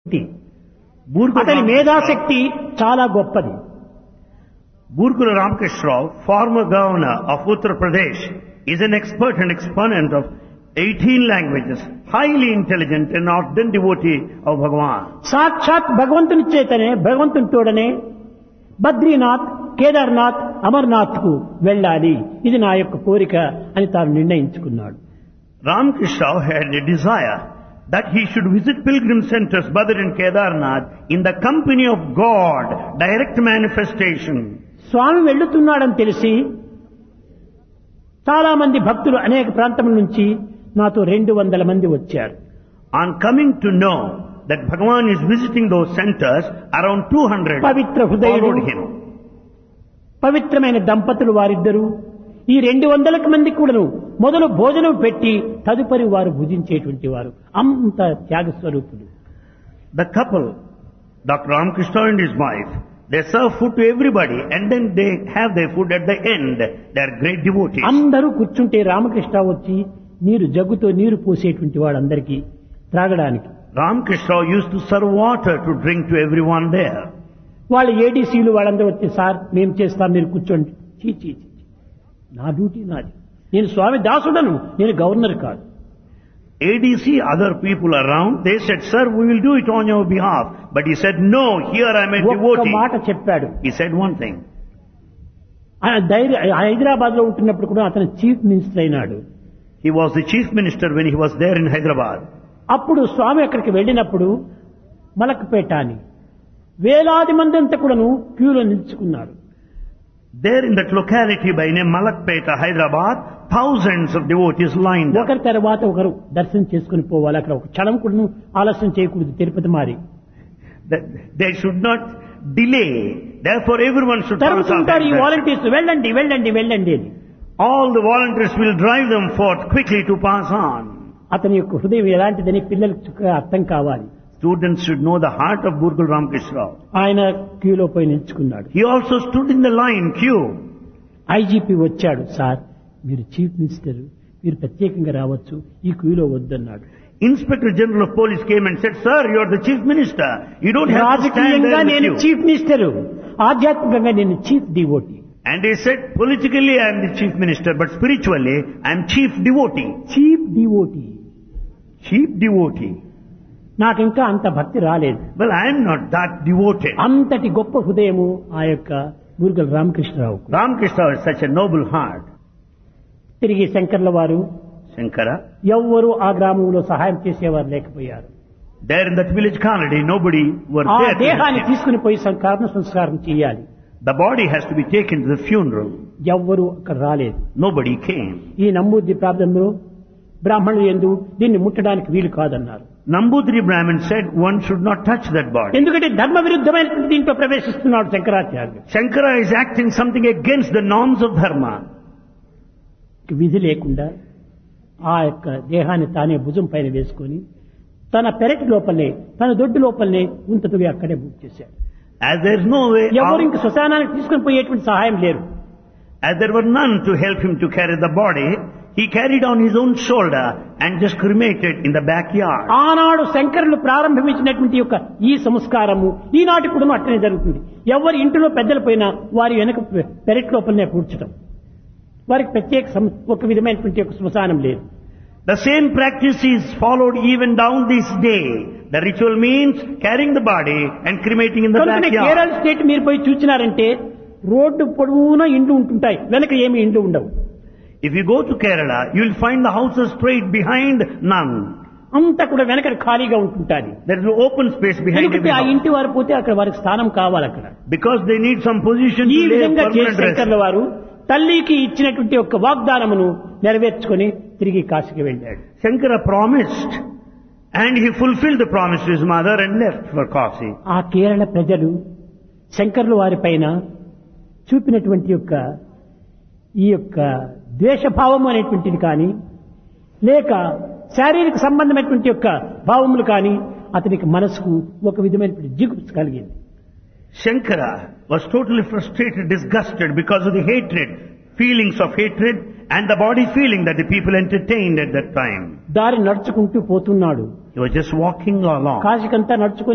శక్తి Burgula అతని Ram- మేధాశక్తి చాలా గొప్పది Burgula Ramkrishna Rao, former governor of Uttar Pradesh, is an expert and exponent of 18 languages, highly intelligent and ardent devotee of Bhagavan. సాక్షాత్ భగవంతుని చేతనే భగవంతుని తోడనే బద్రీనాథ్ కేదార్నాథ్ అమర్నాథ్ కు వెళ్ళాలి ఇది నా యొక్క కోరిక అని తాను నిర్ణయించుకున్నాడు Ramkrishna Rao had a desire that he should visit pilgrim centers Badr and Kedarnath in the company of God, direct manifestation. స్వామి వెళ్ళుతున్నాడని తెలిసి చాలా మంది భక్తులు అనేక ప్రాంతముల నుంచి నాతో రెండు వందల మంది వచ్చారు On coming to know that Bhagavan is visiting those centers, around 200 Pavitra హృదయుడు followed him. పవిత్రమైన దంపతులు వారిద్దరూ ఈ రెండు వందల మంది కూడాను మొదలు భోజనం పెట్టి తదుపరి వారు భుజించేటువంటి వారు అంత త్యాగ స్వరూపులు The couple, Dr. Ramakrishna and his wife, they serve food to everybody and then they have their food at the end. They are great devotees. అందరూ కూర్చుంటే రామకృష్ణ వచ్చి నీరు జగ్గుతో నీరు పోసేటువంటి వాడందరికీ త్రాగడానికి Ramakrishna used to serve water to drink to everyone there. వాళ్ళ ఏడీసీలు వాళ్ళందరూ వచ్చి sir మేము చేస్తాం మీరు కూర్చోండి చీ చీ చీ చీ. నా డ్యూటీ నాది నేను స్వామి దాసుడను నేను గవర్నర్ కాదు ADC, other people around, they said, sir, we will do it on your behalf. But he said, no, here I am a ఒక్క devotee. మాట చెప్పాడు He said one thing. ఆయన ధైర్య హైదరాబాద్ లో ఉంటున్నప్పుడు కూడా అతను చీఫ్ మినిస్టర్ అయినాడు He was the chief minister when he was there in Hyderabad. అప్పుడు స్వామి అక్కడికి వెళ్ళినప్పుడు మలక్పేట అని వేలాది మంది అంతా కూడాను క్యూలో నిలుచుకున్నారు There in that locality by name Malakpeta, Hyderabad, thousands of devotees lined up. ఒకరి తర్వాత ఒకరు దర్శనం చేసుకుని పోవాలి అక్కడ ఒక క్షణం కూడా ఆలస్యం చేయకూడదు తిరుపతి మారి That they should not delay. Therefore everyone should pass on తరుముతుంటారు ఈ that. వాలంటీర్స్ వెళ్ళండి వెళ్ళండి వెళ్ళండి అని All the volunteers will drive them forth quickly to pass on. అతని యొక్క హృదయం ఎలాంటిదని పిల్లలకు చక్కగా అర్థం కావాలి Students should know the heart of Burgul Ramkrishna. Rao. ఆయన క్యూలో పోయి నిల్చుకున్నాడు He also stood in the line queue. IGP వచ్చాడు సార్ మీరు చీఫ్ మినిస్టర్ మీరు ప్రత్యేకంగా రావచ్చు ఈ క్యూలో వద్దన్నాడు Inspector General of Police came and said, Sir, you are the Chief Minister. You don't have to stand రాజకీయంగా there in the నేను queue. చీఫ్ మినిస్టర్ ఆధ్యాత్మికంగా నేను chief devotee And he said, politically I am the Chief Minister, but spiritually I am Chief Devotee. Chief devotee Chief Devotee. నాకు ఇంకా అంత భక్తి రాలేదు Well, I am not that devoted. అంతటి గొప్ప హృదయము ఆ యొక్క గురుగల్ Ramakrishna Rao Ramakrishna is such a noble heart. తిరిగి శంకర్ల వారు Shankara, ఎవ్వరూ ఆ గ్రామంలో సహాయం చేసేవారు లేకపోయారు there in that village colony, nobody were ఆ there. to దేహాన్ని help him. తీసుకుని పోయి సంకర్మ సంస్కారం చేయాలి The body has to be taken to the funeral. ఎవ్వరూ అక్కడ రాలేదు Nobody came. ఈ నమ్మూద్ది ప్రాంతంలో బ్రాహ్మణులు ఎందు దీన్ని ముట్టడానికి వీలు కాదన్నారు Nambudri Brahmin said one should not touch that body. ఎందుకంటే ధర్మ విరుద్ధమైన దీంట్లో ప్రవేశిస్తున్నాడు శంకరాచార్యులు Shankara is acting something against the norms of dharma. విధి లేకుండా ఆ యొక్క దేహాన్ని తానే భుజం పైన వేసుకొని తన పెరటి లోపలనే తన దొడ్డు లోపలనే ఉంతతుగా అక్కడే బుక్ చేశాడు As there is no way ఎవరు out, ఇంక శ్మశానానికి తీసుకుని పోయేటువంటి సహాయం లేరు as there were none to help him to carry the body, he carried on his own shoulder and just cremated in the backyard. ఆనాడు శంకరులు ప్రారంభించినటువంటి యొక్క ఈ సంస్కారము ఈనాటి కూడా అట్లనే జరుగుతుంది ఎవరి ఇంటిలో పెద్దలు పోయినా వారి వెనక పె- పెరటి లోపలనే పూడ్చడం వారికి ప్రత్యేక సం- ఒక విధమైనటువంటి ఒక శ్మశానం లేదు The same practice is followed even down this day. The ritual means carrying the body and cremating in the కనుకనే backyard. కేరళ స్టేట్ మీరు పోయి చూసినారంటే రోడ్డు పొడవునా ఇండ్లు ఉంటుంటాయి వెనక ఏమి ఇండ్లు ఉండవు If you go to Kerala, you will find the houses straight behind none. అంతా కూడా వెనక ఖాళీగా ఉంటుంటాది There is no open space behind every ఎందుకంటే ఆ house. ఇంటి వారు పోతే అక్కడ వారికి స్థానం కావాలి అక్కడ Because they need some position ఈ to lay a విధంగా చేసి permanent rest. శంకర్ల వారు తల్లికి ఇచ్చినటువంటి ఒక వాగ్దానమును నెరవేర్చుకొని తిరిగి కాశీకి వెళ్ళాడు Shankara promised and he fulfilled the promise to his mother and left for Kasi. ఆ కేరళ ప్రజలు శంకర్ల వారి పైన చూపినటువంటి యొక్క ఈ యొక్క ద్వేషభావం అనేటువంటిది కానీ లేక శారీరక సంబంధమైనటువంటి యొక్క భావములు కానీ అతనికి మనసుకు ఒక విధమైనటువంటి జిగుప్స్ కలిగింది Shankara was totally frustrated, disgusted because of the hatred, feelings of hatred and the body feeling that the people entertained at that time. దారి నడుచుకుంటూ పోతున్నాడు He was just walking along. కాశీకంతా నడుచుకొని